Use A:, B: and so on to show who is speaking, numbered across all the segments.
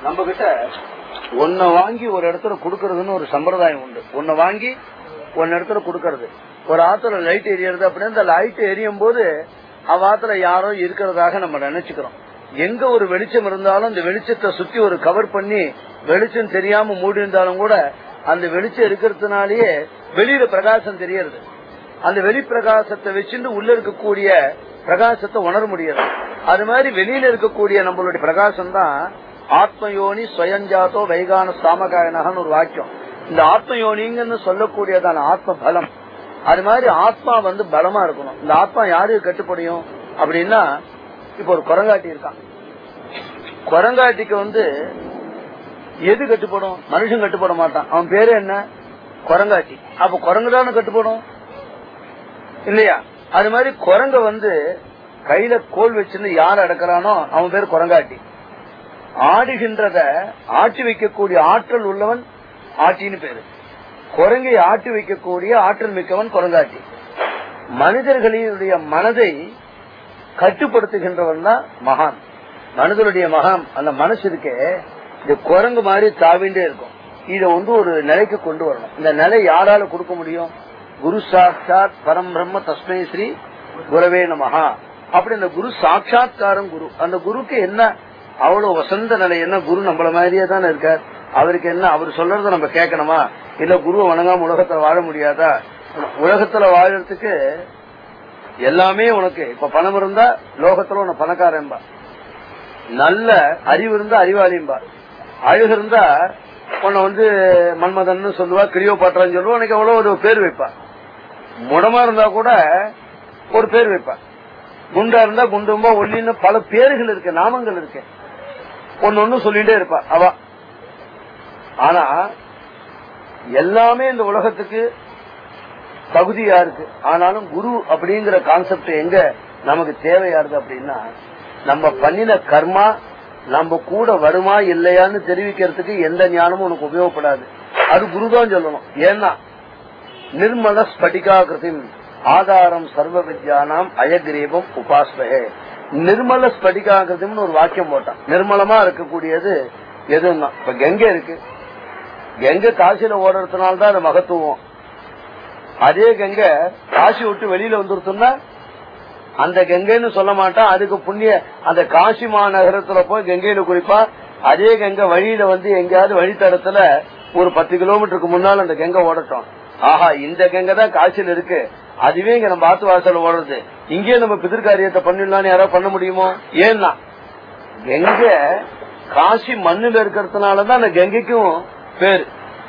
A: நம்ம கிட்ட ஒன்ன வாங்கி ஒரு இடத்துல குடுக்கறதுன்னு ஒரு சம்பிரதாயம் உண்டு ஒன்ன வாங்கி ஒன்னு இடத்துல குடுக்கறது ஒரு ஆத்துல லைட் எரியறது அப்படின்னு அந்த லைட் எரியும் போது அவ ஆத்துல யாரோ இருக்கிறதாக நம்ம நினைச்சுக்கிறோம் எங்க ஒரு வெளிச்சம் இருந்தாலும் அந்த வெளிச்சத்தை சுத்தி ஒரு கவர் பண்ணி வெளிச்சம் தெரியாம மூடி இருந்தாலும் கூட அந்த வெளிச்சம் இருக்கிறதுனாலயே வெளியில பிரகாசம் தெரியறது அந்த வெளி பிரகாசத்தை வச்சுட்டு உள்ள இருக்கக்கூடிய பிரகாசத்தை உணர முடியாது அது மாதிரி வெளியில இருக்கக்கூடிய நம்மளுடைய பிரகாசம் தான் ஆத்மயோனி ஸ்வயஞ்சாத்தோ வைகான சாமகாயனகன்னு ஒரு வாக்கியம் இந்த ஆத்மயோனிங்கன்னு சொல்லக்கூடியதான ஆத்ம பலம் அது மாதிரி ஆத்மா வந்து பலமா இருக்கணும் இந்த ஆத்மா யாருக்கு கட்டுப்படியும் அப்படின்னா இப்ப ஒரு குரங்காட்டி இருக்கான் குரங்காட்டிக்கு வந்து எது கட்டுப்படும் மனுஷன் கட்டுப்பட மாட்டான் அவன் பேரு என்ன குரங்காட்டி அப்ப குரங்கு தானே கட்டுப்படும் இல்லையா அது மாதிரி குரங்க வந்து கையில கோல் வச்சிருந்து யார் அடக்கிறானோ அவன் பேர் குரங்காட்டி ஆடுகின்றத ஆட்டி வைக்கக்கூடிய ஆற்றல் உள்ளவன் ஆட்டின்னு பேரு குரங்கை ஆட்டி வைக்கக்கூடிய ஆற்றல் மிக்கவன் குரங்காட்டி மனிதர்களுடைய மனதை கட்டுப்படுத்துகின்றவன் தான் மகான் மனிதனுடைய மகான் அந்த மனசு இருக்கே இந்த குரங்கு மாதிரி தாவிண்டே இருக்கும் இத வந்து ஒரு நிலைக்கு கொண்டு வரணும் இந்த நிலை யாரால கொடுக்க முடியும் குரு சாட்சாத் பரம் பிரம்ம தஸ்மை ஸ்ரீ குரவே நமஹா அப்படி அந்த குரு சாட்சாத்காரம் குரு அந்த குருக்கு என்ன அவ்வளவு வசந்த நிலை என்ன குரு நம்மள மாதிரியே தானே இருக்கார் அவருக்கு என்ன அவர் சொல்றத நம்ம கேட்கணுமா இல்ல குருவை வணங்காம உலகத்துல வாழ முடியாதா உலகத்துல வாழறதுக்கு எல்லாமே உனக்கு இப்ப பணம் இருந்தா லோகத்துல உன பணக்காரன்பா நல்ல அறிவு இருந்தா அறிவாளியும்பா அழகு இருந்தா உன்னை வந்து மன்மதன் சொல்லுவா கிளியோ பாட்டுறான்னு சொல்லுவா உனக்கு எவ்வளவு ஒரு பேர் வைப்பா முடமா இருந்தா கூட ஒரு பேர் வைப்பா குண்டா இருந்தா குண்டும்பா ஒல்லின்னு பல பேர்கள் இருக்கு நாமங்கள் இருக்கு ஒன்னு ஒன்னு சொல்லிட்டே இருப்பா அவ ஆனா எல்லாமே இந்த உலகத்துக்கு தகுதியா இருக்கு ஆனாலும் குரு அப்படிங்கிற கான்செப்ட் எங்க நமக்கு தேவையா இருக்கு அப்படின்னா நம்ம பண்ணின கர்மா நம்ம கூட வருமா இல்லையான்னு தெரிவிக்கிறதுக்கு எந்த ஞானமும் உனக்கு உபயோகப்படாது அது குருதான் சொல்லணும் ஏன்னா நிர்மல ஸ்படிகாகிருதி ஆதாரம் சர்வ வித்யானாம் அயகிரீபம் உபாஸ்மகே நிர்மல ஸ்படிகாகிருதிம்னு ஒரு வாக்கியம் போட்டான் நிர்மலமா இருக்கக்கூடியது எதுன்னா இப்ப கங்கை இருக்கு கங்கை காசியில ஓடுறதுனால தான் அது மகத்துவம் அதே கங்கை காசி விட்டு வெளியில வந்துருத்தோம்னா அந்த கங்கைன்னு சொல்ல மாட்டான் அதுக்கு புண்ணிய அந்த காசி மாநகரத்துல போய் கங்கையில குளிப்பா அதே கங்கை வழியில வந்து எங்கேயாவது வழித்தடத்துல ஒரு பத்து கிலோமீட்டருக்கு முன்னால் அந்த கங்கை ஓடட்டும் ஆஹா இந்த கங்கை தான் காசியில இருக்கு அதுவே இங்க நம்ம ஆத்து வாசல் ஓடுறது இங்கே நம்ம பிதிர்காரியத்தை பண்ணிடலாம்னு யாராவது பண்ண முடியுமோ ஏன்னா கங்கை காசி மண்ணுல இருக்கிறதுனாலதான் அந்த கங்கைக்கும் பேரு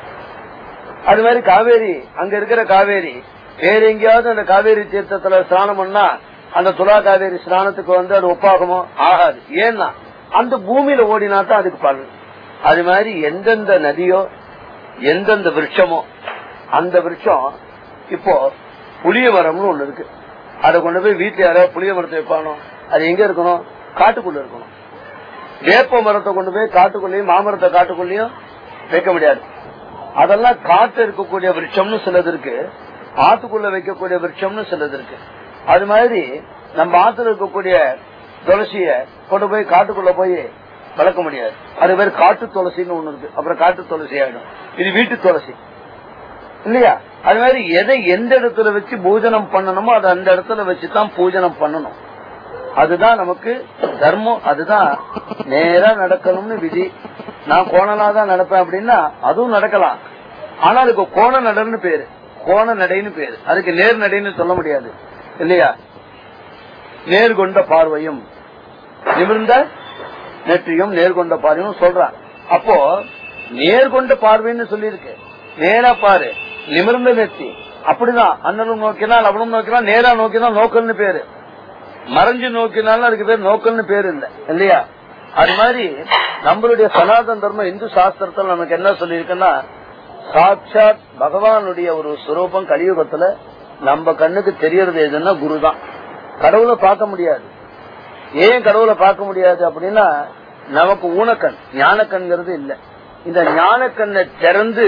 A: அது மாதிரி காவேரி அங்க இருக்கிற காவேரி வேற எங்கேயாவது அந்த காவேரி தீர்த்தத்துல ஸ்நானம் பண்ணா அந்த துலா காவேரி ஸ்நானத்துக்கு வந்து அது ஒப்பாகுமோ ஆகாது ஏன்னா அந்த பூமியில ஓடினா தான் அதுக்கு பலன் அது மாதிரி எந்தெந்த நதியோ எந்தெந்த விருட்சமோ அந்த விருட்சம் இப்போ புளிய மரம்னு ஒண்ணு இருக்கு அதை கொண்டு போய் வீட்டுல யாராவது புளிய மரத்தை வைப்பானோ அது எங்க இருக்கணும் காட்டுக்குள்ள இருக்கணும் வேப்ப மரத்தை கொண்டு போய் காட்டுக்குள்ளேயும் மாமரத்தை காட்டுக்குள்ளேயும் வைக்க முடியாது அதெல்லாம் காட்டு இருக்கக்கூடிய விருட்சம்னு சிலது இருக்கு ஆத்துக்குள்ள வைக்கக்கூடிய விருட்சம்னு சிலது இருக்கு அது மாதிரி நம்ம ஆத்துல இருக்கக்கூடிய துளசிய கொண்டு போய் காட்டுக்குள்ள போய் வளர்க்க முடியாது அது பேர் காட்டு துளசின்னு ஒண்ணு இருக்கு அப்புறம் காட்டு துளசி ஆயிடும் இது வீட்டு துளசி இல்லையா அது மாதிரி எதை எந்த இடத்துல வச்சு பூஜனம் பண்ணணுமோ அதை அந்த இடத்துல வச்சுதான் பூஜனம் பண்ணணும் அதுதான் நமக்கு தர்மம் அதுதான் நேரா நடக்கணும்னு விதி நான் கோணலா தான் நடப்பேன் அப்படின்னா அதுவும் நடக்கலாம் ஆனா அதுக்கு கோண நடன்னு பேரு கோண நடைன்னு பேரு அதுக்கு நேர் நடைன்னு சொல்ல முடியாது இல்லையா நேர்கொண்ட பார்வையும் நிமிர்ந்த நெற்றியும் நேர்கொண்ட பார்வையும் சொல்றான் அப்போ நேர்கொண்ட பார்வைன்னு சொல்லியிருக்கு நேரா பாரு நிமிர்ந்த நெற்றி அப்படிதான் அண்ணனும் நோக்கினால் அவனும் நோக்கினால் நேரா நோக்கினால் நோக்கல்னு பேரு மறைஞ்சு நோக்கினாலும் அதுக்கு பேர் நோக்கல்னு பேரு இல்ல இல்லையா அது மாதிரி நம்மளுடைய சனாதன தர்மம் இந்து சாஸ்திரத்துல நமக்கு என்ன சொல்லியிருக்குன்னா சாட்சாத் பகவானுடைய ஒரு சுரூபம் கலியுகத்துல நம்ம கண்ணுக்கு தெரியறது எதுன்னா குரு தான் கடவுளை பார்க்க முடியாது ஏன் கடவுளை பார்க்க முடியாது அப்படின்னா நமக்கு ஊனக்கண் ஞானக்கண்கிறது இல்ல இந்த ஞானக்கண்ணை திறந்து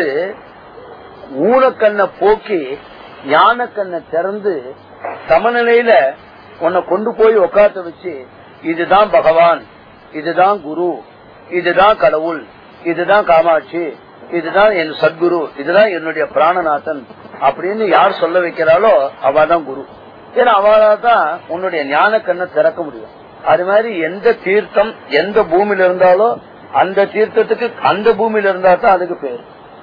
A: ஊனக்கண்ணை போக்கி ஞானக்கண்ணை திறந்து சமநிலையில உன்னை கொண்டு போய் உட்காந்து வச்சு இதுதான் பகவான் இதுதான் குரு இதுதான் கடவுள் இதுதான் காமாட்சி இதுதான் என் சத்குரு இதுதான் என்னுடைய பிராணநாதன் அப்படின்னு யார் சொல்ல வைக்கிறாளோ அவதான் குரு ஏன்னா அவளா தான் உன்னுடைய ஞான கண்ணை திறக்க முடியும் அது மாதிரி எந்த தீர்த்தம் எந்த பூமியில இருந்தாலோ அந்த தீர்த்தத்துக்கு அந்த பூமியில இருந்தா தான் அதுக்கு பேர்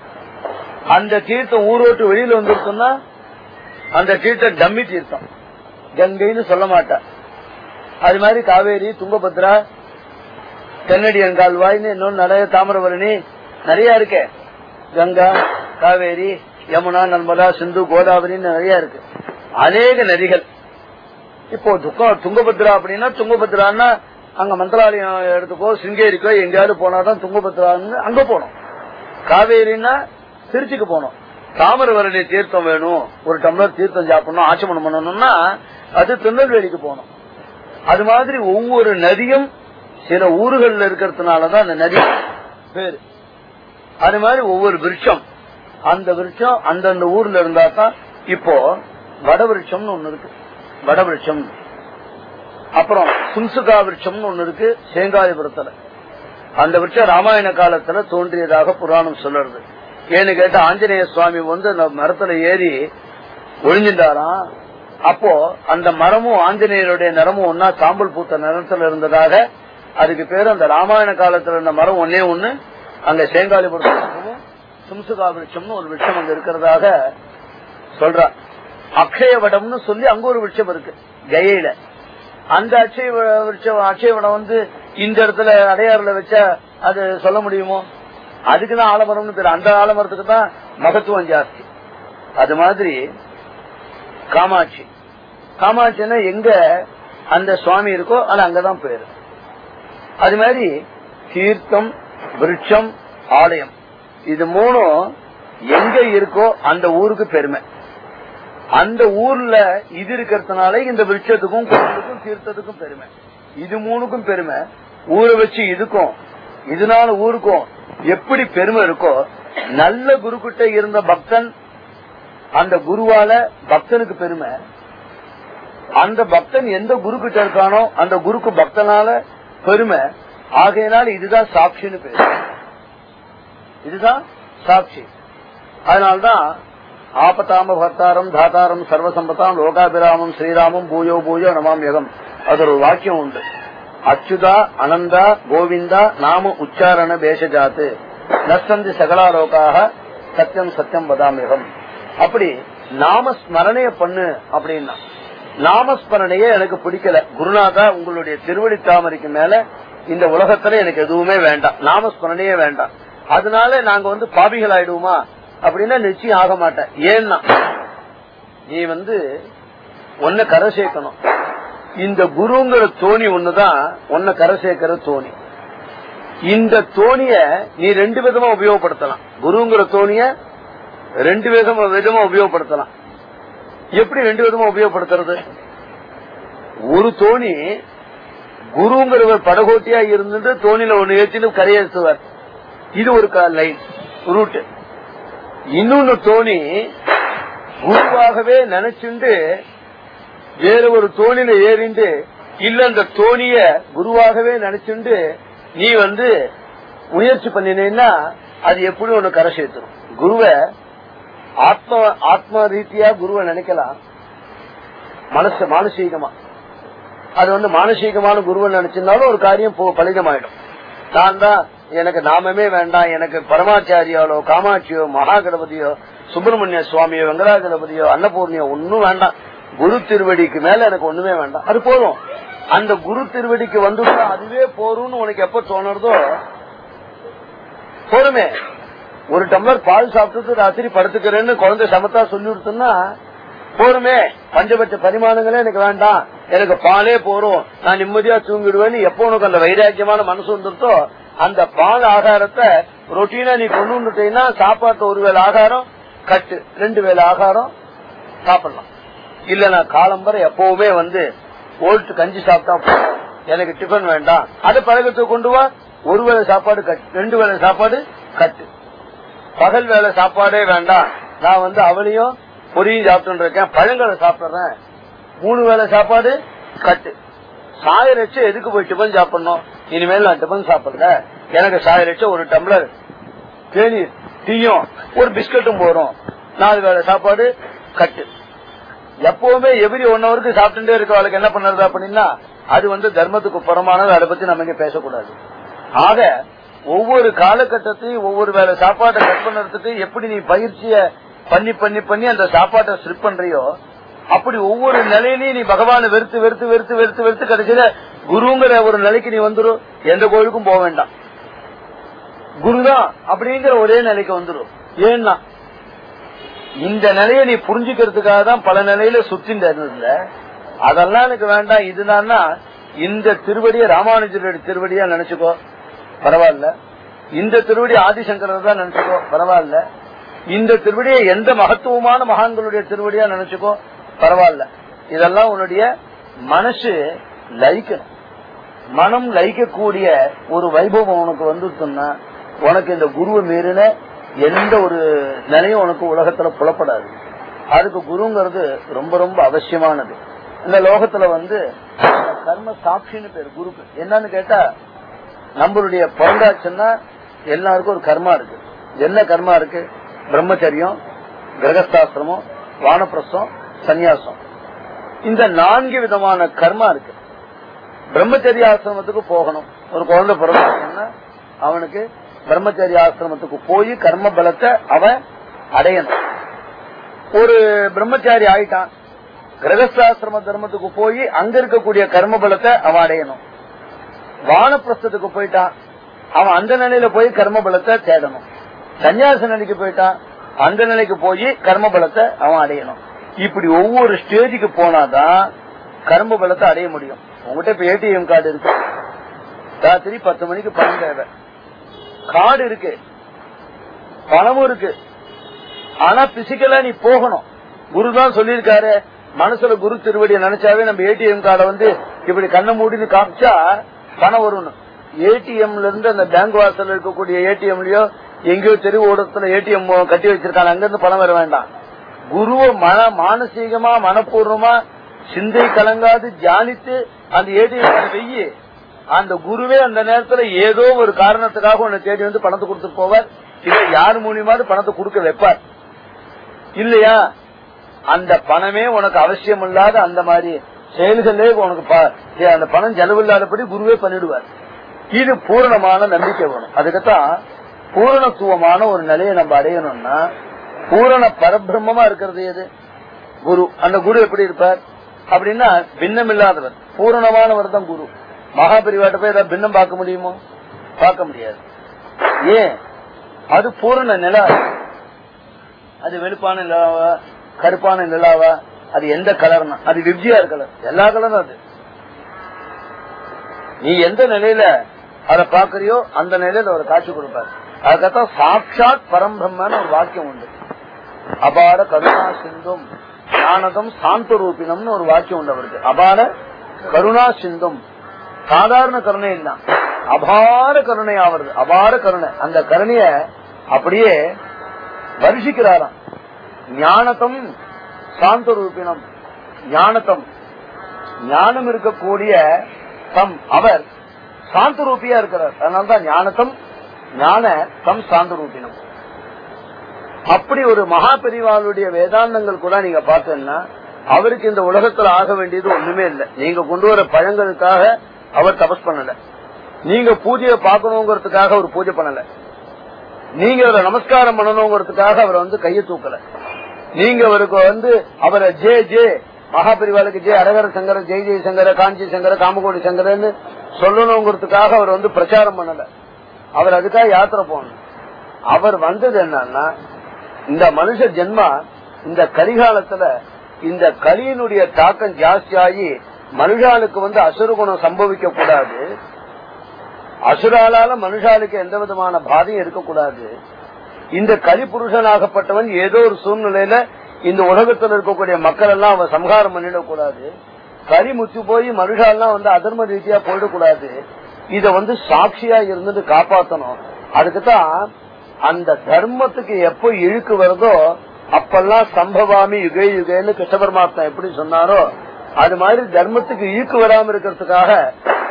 A: அந்த தீர்த்தம் ஊரோட்டு வெளியில வந்துருச்சுன்னா அந்த தீர்த்தம் டம்மி தீர்த்தம் கங்கைன்னு சொல்ல மாட்டா அது மாதிரி காவேரி துங்கபத்ரா தென்னடியன் கால்வாய்னு இன்னொன்னு நிறைய தாமிரபரணி நிறைய இருக்கே கங்கா காவேரி யமுனா நர்மதா சிந்து கோதாவரின்னு நிறைய இருக்கு அநேக நதிகள் இப்போ துக்கம் துங்கபத்ரா அப்படின்னா துங்கபத்ரான்னா அங்க மந்திராலயம் எடுத்துக்கோ சிங்கேரிக்கோ எங்கேயாவது போனாதான் துங்கபத்ரான்னு அங்க போனோம் காவேரின்னா திருச்சிக்கு போனோம் தாமிரவரணி தீர்த்தம் வேணும் ஒரு டம்ளர் தீர்த்தம் சாப்பிடணும் ஆச்சமனம் பண்ணணும்னா அது திருநெல்வேலிக்கு போகணும் அது மாதிரி ஒவ்வொரு நதியும் சில ஊர்கள்ல இருக்கிறதுனாலதான் அந்த நதி பேரு அது மாதிரி ஒவ்வொரு விருட்சம் அந்த விருட்சம் அந்தந்த ஊர்ல இருந்தா தான் இப்போ வட விருட்சம்னு ஒண்ணு இருக்கு வட விருட்சம் அப்புறம் சும்சுகா விருட்சம்னு ஒண்ணு இருக்கு சேங்காதிபுரத்துல அந்த விருட்சம் ராமாயண காலத்துல தோன்றியதாக புராணம் சொல்லுறது ஏன்னு கேட்டா ஆஞ்சநேய சுவாமி வந்து அந்த மரத்துல ஏறி ஒழிஞ்சின்றாராம் அப்போ அந்த மரமும் ஆஞ்சநேயருடைய நிறமும் ஒன்னா சாம்பல் பூத்த நிறத்துல இருந்ததாக அதுக்கு பேரு அந்த ராமாயண காலத்துல இருந்த மரம் ஒன்னே ஒண்ணு அங்க சேங்காலிபுரத்தும் சும்சுகா விருட்சம்னு ஒரு விருட்சம் அங்க இருக்கிறதாக சொல்றா அக்ஷயவடம்னு சொல்லி அங்க ஒரு விருட்சம் இருக்கு கயையில அந்த அட்சய விருட்சம் அக்ஷயவடம் வந்து இந்த இடத்துல அடையாறுல வச்சா அது சொல்ல முடியுமோ அதுக்குதான் ஆலமரம்னு பேரு அந்த ஆலமரத்துக்கு தான் மகத்துவம் ஜாஸ்தி அது மாதிரி காமாட்சி காமாட்சின்னா எங்க அந்த சுவாமி இருக்கோ அது அங்கதான் பேரு அது மாதிரி தீர்த்தம் விருட்சம் ஆலயம் இது மூணும் எங்க இருக்கோ அந்த ஊருக்கு பெருமை அந்த ஊர்ல இது இருக்கிறதுனால இந்த விருட்சத்துக்கும் கோயிலுக்கும் தீர்த்தத்துக்கும் பெருமை இது மூணுக்கும் பெருமை ஊரை வச்சு இதுக்கும் இதனால ஊருக்கும் எப்படி பெருமை இருக்கோ நல்ல குருக்கிட்ட இருந்த பக்தன் அந்த குருவால பக்தனுக்கு பெருமை அந்த பக்தன் எந்த குரு கிட்ட இருக்கானோ அந்த குருக்கு பக்தனால பெருமை ஆகையினால இதுதான் சாட்சின்னு பேரு இதுதான் சாட்சி அதனால்தான் ஆபத்தாம பர்த்தாரம் தாத்தாரம் சர்வசம்பத்தாம் லோகாபிராமம் ஸ்ரீராமம் பூயோ பூயோ நமாம் யகம் அது ஒரு வாக்கியம் உண்டு அச்சுதா அனந்தா கோவிந்தா நாம உச்சாரண பேஷஜாத்து நஷ்டந்தி சகலாலோகாக சத்தியம் சத்தியம் வதாமியகம் அப்படி நாம ஸ்மரணைய பண்ணு அப்படின்னா நாமஸ்மரணையே எனக்கு பிடிக்கல குருநாதா உங்களுடைய திருவடி தாமரைக்கு மேல இந்த உலகத்துல எனக்கு எதுவுமே வேண்டாம் நாமஸ்மரணையே வேண்டாம் அதனால நாங்க வந்து பாபிகள் ஆயிடுவோமா அப்படின்னா நிச்சயம் ஆக மாட்டேன் ஏன்னா நீ வந்து ஒன்ன கரை சேர்க்கணும் இந்த குருங்கிற தோணி ஒண்ணுதான் உன்னை கரை சேர்க்கிற தோணி இந்த தோணிய நீ ரெண்டு விதமா உபயோகப்படுத்தலாம் குருங்கிற தோணிய ரெண்டு விதமா விதமா உபயோகப்படுத்தலாம் எப்படி ரெண்டு விதமா உபயோகப்படுத்துறது ஒரு தோணி குருங்கிறவர் படகோட்டியா இருந்துட்டு தோணியில ஒண்ணு ஏற்றின்னு கரையேற்றுவார் இது ஒரு லைன் ரூட் இன்னொன்னு தோணி குருவாகவே நினைச்சுண்டு வேற ஒரு தோணில ஏறிண்டு இல்ல அந்த தோணிய குருவாகவே நினைச்சுண்டு நீ வந்து முயற்சி பண்ணினேன்னா அது எப்படி ஒண்ணு கரை சேர்த்துரும் குருவை ஆத்ம ஆத்ம ரீதியா குருவை நினைக்கலாம் மனசு மானசீகமா அது வந்து மானசீகமான குருவை நினைச்சிருந்தாலும் ஒரு காரியம் பலிதமாயிடும் நான் தான் எனக்கு நாமமே வேண்டாம் எனக்கு பரமாச்சாரியாலோ காமாட்சியோ மகாகணபதியோ சுப்பிரமணிய சுவாமியோ வெங்கடாஜலபதியோ அன்னபூர்ணியோ ஒன்னும் வேண்டாம் குரு திருவடிக்கு மேல எனக்கு ஒண்ணுமே வேண்டாம் அது போதும் அந்த குரு திருவடிக்கு வந்துட்டா அதுவே போரும்னு உனக்கு எப்ப தோணுறதோ போருமே ஒரு டம்ளர் பால் சாப்பிட்டு ராத்திரி படுத்துக்கிறேன்னு குழந்தை சமத்தா சொல்லி கொடுத்தோம்னா போருமே பஞ்சபட்ச பரிமாணங்களே எனக்கு வேண்டாம் எனக்கு பாலே போறோம் நான் நிம்மதியா தூங்கிடுவேன்னு எப்போ உனக்கு அந்த வைராக்கியமான மனசு வந்துருத்தோ அந்த பால் ஆகாரத்தை ரொட்டீனா நீ கொண்டு வந்துட்டீங்கன்னா சாப்பாட்டு ஒரு வேளை ஆகாரம் கட்டு ரெண்டு வேளை ஆகாரம் சாப்பிடலாம் இல்ல நான் காலம்பரை எப்பவுமே வந்து ஓல்ட் கஞ்சி சாப்பிட்டா போதும். எனக்கு டிஃபன் வேண்டாம் அது பழக்கத்தை கொண்டு வா ஒரு வேளை சாப்பாடு கட்டு ரெண்டு வேளை சாப்பாடு கட்டு பகல் வேலை சாப்பாடே வேண்டாம் நான் வந்து அவளையும் பொரியும் சாப்பிட்டு இருக்கேன் பழங்களை சாப்பிடுறேன் மூணு வேளை சாப்பாடு கட்டு சாயரச்சு எதுக்கு போய் டிஃபன் சாப்பிடணும் இனிமேல் நான் டிபன் சாப்பிடல எனக்கு சாயரிச்ச ஒரு டம்ளர் தேநீர் டீயும் ஒரு பிஸ்கட்டும் போறோம் நாலு வேளை சாப்பாடு கட்டு எப்பவுமே எவ்ரி ஒன் ஹவருக்கு சாப்பிட்டுட்டே இருக்கவளுக்கு என்ன பண்ணுறது அப்படின்னா அது வந்து தர்மத்துக்கு புறமானது அதை பத்தி நம்ம இங்க பேசக்கூடாது ஆக ஒவ்வொரு காலகட்டத்தையும் ஒவ்வொரு வேளை சாப்பாட்டை கட் பண்ணுறதுக்கு எப்படி நீ பயிற்சிய பண்ணி பண்ணி பண்ணி அந்த சாப்பாட்டை ஸ்ட்ரிப் பண்றியோ அப்படி ஒவ்வொரு நிலையிலையும் நீ பகவானை வெறுத்து வெறுத்து வெறுத்து வெறுத்து வெறுத்து கடைசியில குருங்கிற ஒரு நிலைக்கு நீ வந்துரும் எந்த கோயிலுக்கும் போக வேண்டாம் குருதான் அப்படிங்கிற ஒரே நிலைக்கு வந்துடும் ஏன்னா இந்த நிலையை நீ புரிஞ்சுக்கிறதுக்காக தான் பல நிலையில சுத்தின் இருந்த அதெல்லாம் எனக்கு வேண்டாம் இதுதான்னா இந்த திருவடியை ராமானுஜருடைய திருவடியா நினைச்சுக்கோ பரவாயில்ல இந்த திருவடி ஆதிசங்கரர் தான் நினைச்சுக்கோ பரவாயில்ல இந்த திருவடியை எந்த மகத்துவமான மகான்களுடைய திருவடியா நினைச்சுக்கோ பரவாயில்ல இதெல்லாம் உன்னுடைய மனசு லயிக்கணும் மனம் லயிக்கக்கூடிய ஒரு வைபவம் உனக்கு வந்துருச்சுன்னா உனக்கு இந்த குருவை மீறின எந்த ஒரு நிலையும் உனக்கு உலகத்துல புலப்படாது அதுக்கு குருங்கிறது ரொம்ப ரொம்ப அவசியமானது இந்த லோகத்துல வந்து கர்ம சாட்சின்னு பேரு குருக்கு என்னன்னு கேட்டா நம்மளுடைய பிறந்தாச்சுன்னா எல்லாருக்கும் ஒரு கர்மா இருக்கு என்ன கர்மா இருக்கு பிரம்மச்சரியம் கிரகஸ்தாசிரமம் வானப்பிரசம் சந்நியாசம் இந்த நான்கு விதமான கர்மா இருக்கு பிரம்மச்சரிய ஆசிரமத்துக்கு போகணும் ஒரு குழந்தை பிறந்தாச்சுன்னா அவனுக்கு பிரம்மச்சரிய ஆசிரமத்துக்கு போய் கர்ம பலத்தை அவன் அடையணும் ஒரு பிரம்மச்சாரி ஆயிட்டான் கிரகஸ்தாசிரம தர்மத்துக்கு போய் அங்க இருக்கக்கூடிய கர்ம பலத்தை அவன் அடையணும் வானப்பிரஸ்தத்துக்கு போயிட்டான் அவன் அந்த நிலையில போய் கர்ம பலத்தை தேடணும் சன்னியாச நிலைக்கு போயிட்டான் அந்த நிலைக்கு போய் கர்ம பலத்தை அவன் அடையணும் இப்படி ஒவ்வொரு ஸ்டேஜுக்கு போனாதான் கர்ம பலத்தை அடைய முடியும் உங்ககிட்ட இப்ப ஏடிஎம் கார்டு இருக்கு ராத்திரி பத்து மணிக்கு பணம் தேவை கார்டு இருக்கு பணமும் இருக்கு ஆனா பிசிக்கலா நீ போகணும் குரு தான் சொல்லியிருக்காரு மனசுல குரு திருவடியை நினைச்சாவே நம்ம ஏடிஎம் கார்டை வந்து இப்படி கண்ணை மூடின்னு காமிச்சா பணம் வரும்னு ஏடிஎம்ல இருந்து அந்த பேங்க் வாசல்ல இருக்கக்கூடிய ஏடிஎம்லயோ எங்கேயோ தெரு ஓடத்துல ஏடிஎம் கட்டி வச்சிருக்காங்க அங்க இருந்து பணம் வர வேண்டாம் குருவை மன மானசீகமா மனப்பூர்வமா சிந்தை கலங்காது தியானித்து அந்த ஏடிஎம் வெய்யி அந்த குருவே அந்த நேரத்துல ஏதோ ஒரு காரணத்துக்காக உன்னை தேடி வந்து பணத்தை கொடுத்துட்டு போவார் இல்ல யார் மூலியமாவது பணத்தை கொடுக்க வைப்பார் இல்லையா அந்த பணமே உனக்கு அவசியம் இல்லாத அந்த மாதிரி செயல்களே உனக்கு ப- அந்த பணம் செலவில்லாதபடி குருவே பண்ணிடுவார் இது பூரணமான நம்பிக்கை வேணும் அதுக்குத்தான் பூரணத்துவமான ஒரு நிலையை நம்ம அடையணும்னா பூரண பரபிரம்மமா இருக்கிறது எது குரு அந்த குரு எப்படி இருப்பார் அப்படின்னா பின்னம் இல்லாதவர் பூரணமானவர் தான் குரு மகாபரிவாட்ட போய் ஏதாவது பின்னம் பார்க்க முடியுமோ பார்க்க முடியாது ஏன் அது பூரண நிலா அது வெளுப்பான நிலாவா கருப்பான நிலாவா அது எந்த கலர்னா அது விப்ஜிஆர் கலர் எல்லா கலரும் அது நீ எந்த நிலையில அதை பாக்குறியோ அந்த நிலையில ஒரு காட்சி கொடுப்பார் அதுக்கத்தான் சாட்சாத் பரம்பிரம்மன்னு ஒரு வாக்கியம் உண்டு அபார கருணா சிந்தும் ஞானதம் சாந்த ரூபினம்னு ஒரு வாக்கியம் உண்டு அவருக்கு அபார கருணா சிந்தும் சாதாரண கருணை இல்ல அபார கருணை ஆவறது அபார கருணை அந்த கருணைய அப்படியே வருஷிக்கிறாராம் ஞானத்தம் சாந்த ரூபினம் ஞானத்தம் ஞானம் இருக்கக்கூடிய தம் அவர் சாந்த ரூபியா இருக்கிறார் அதனால்தான் ஞானத்தம் ஞான தம் சாந்த ரூபினம் அப்படி ஒரு மகா பெரிவாளுடைய வேதாந்தங்கள் கூட நீங்க பார்த்தீங்கன்னா அவருக்கு இந்த உலகத்துல ஆக வேண்டியது ஒண்ணுமே இல்லை நீங்க கொண்டு வர பழங்களுக்காக அவர் தபஸ் பண்ணல நீங்க பூஜையை பார்க்கணுங்கிறதுக்காக அவர் பூஜை பண்ணல நீங்க அவரை நமஸ்காரம் பண்ணணுங்கிறதுக்காக அவர் வந்து கையை தூக்கல நீங்க அவருக்கு வந்து அவரை ஜே ஜே மகாபரிவாளுக்கு ஜே அரகர சங்கர ஜெய் ஜெய் சங்கர காஞ்சி சங்கர காமகோடி சங்கரன்னு சொல்லணுங்கிறதுக்காக அவர் வந்து பிரச்சாரம் பண்ணல அவர் அதுக்காக யாத்திரை போகணும் அவர் வந்தது என்னன்னா இந்த மனுஷ ஜென்மா இந்த கலிகாலத்துல இந்த கலியினுடைய தாக்கம் ஜாஸ்தியாகி மனுஷாளுக்கு வந்து அசுரகுணம் சம்பவிக்க கூடாது அசுராலால மனுஷாளுக்கு எந்த விதமான பாதையும் இருக்கக்கூடாது இந்த கலி புருஷனாகப்பட்டவன் ஏதோ ஒரு சூழ்நிலையில இந்த உலகத்துல இருக்கக்கூடிய மக்கள் எல்லாம் அவன் சம்ஹாரம் பண்ணிடக்கூடாது கலி முத்து போய் மனுஷாலாம் வந்து அதர்ம ரீதியா போயிடக்கூடாது இத வந்து சாட்சியா இருந்துட்டு காப்பாத்தணும் அதுக்குதான் அந்த தர்மத்துக்கு எப்போ இழுக்கு வருதோ அப்பெல்லாம் சம்பவாமி யுகே யுகேன்னு கிருஷ்ண பரமாத்மா எப்படி சொன்னாரோ அது மாதிரி தர்மத்துக்கு இழுக்கு வராம இருக்கிறதுக்காக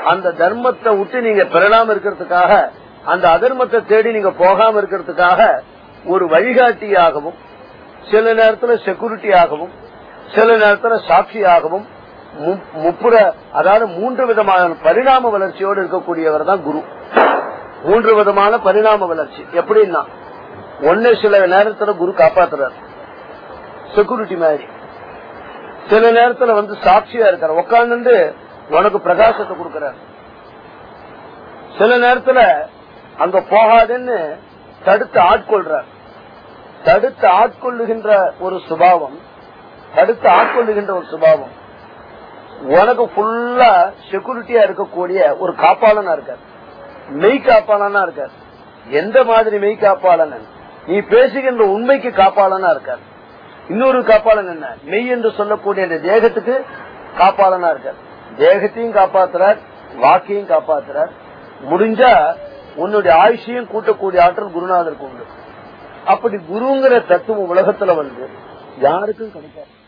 A: அந்த தர்மத்தை விட்டு நீங்க பெறலாம இருக்கிறதுக்காக அந்த அதர்மத்தை தேடி நீங்க போகாம இருக்கிறதுக்காக ஒரு வழிகாட்டியாகவும் சில நேரத்துல செக்யூரிட்டி ஆகவும் சில நேரத்துல சாட்சியாகவும் மு- முப்புற அதாவது மூன்று விதமான பரிணாம வளர்ச்சியோடு இருக்கக்கூடியவர் தான் குரு மூன்று விதமான பரிணாம வளர்ச்சி எப்படின்னா ஒன்னு சில நேரத்துல குரு காப்பாத்துறாரு செக்யூரிட்டி மாதிரி சில நேரத்துல வந்து சாட்சியா இருக்காரு உட்கார்ந்து உனக்கு பிரகாசத்தை கொடுக்கறாரு சில நேரத்துல அங்க போகாதுன்னு தடுத்து ஆட்கொள்றார் தடுத்து ஆட்கொள்ளுகின்ற ஒரு சுபாவம் தடுத்து ஆட்கொள்ளுகின்ற ஒரு சுபாவம் உனக்கு ஃபுல்லா செக்யூரிட்டியா இருக்கக்கூடிய ஒரு காப்பாளனா இருக்கார் மெய் காப்பாளனா இருக்கார் எந்த மாதிரி மெய் காப்பாளன் நீ பேசுகின்ற உண்மைக்கு காப்பாளனா இருக்கார் இன்னொரு காப்பாளன் என்ன மெய் என்று சொல்லக்கூடிய இந்த தேகத்துக்கு காப்பாளனா இருக்கார் தேகத்தையும் காப்பாத்துறார் வாக்கையும் காப்பாத்துறார் முடிஞ்சா உன்னுடைய ஆயுஷையும் கூட்டக்கூடிய ஆற்றல் குருநாதருக்கு உண்டு அப்படி குருங்கிற தத்துவம் உலகத்துல வந்து யாருக்கும் கிடைக்காது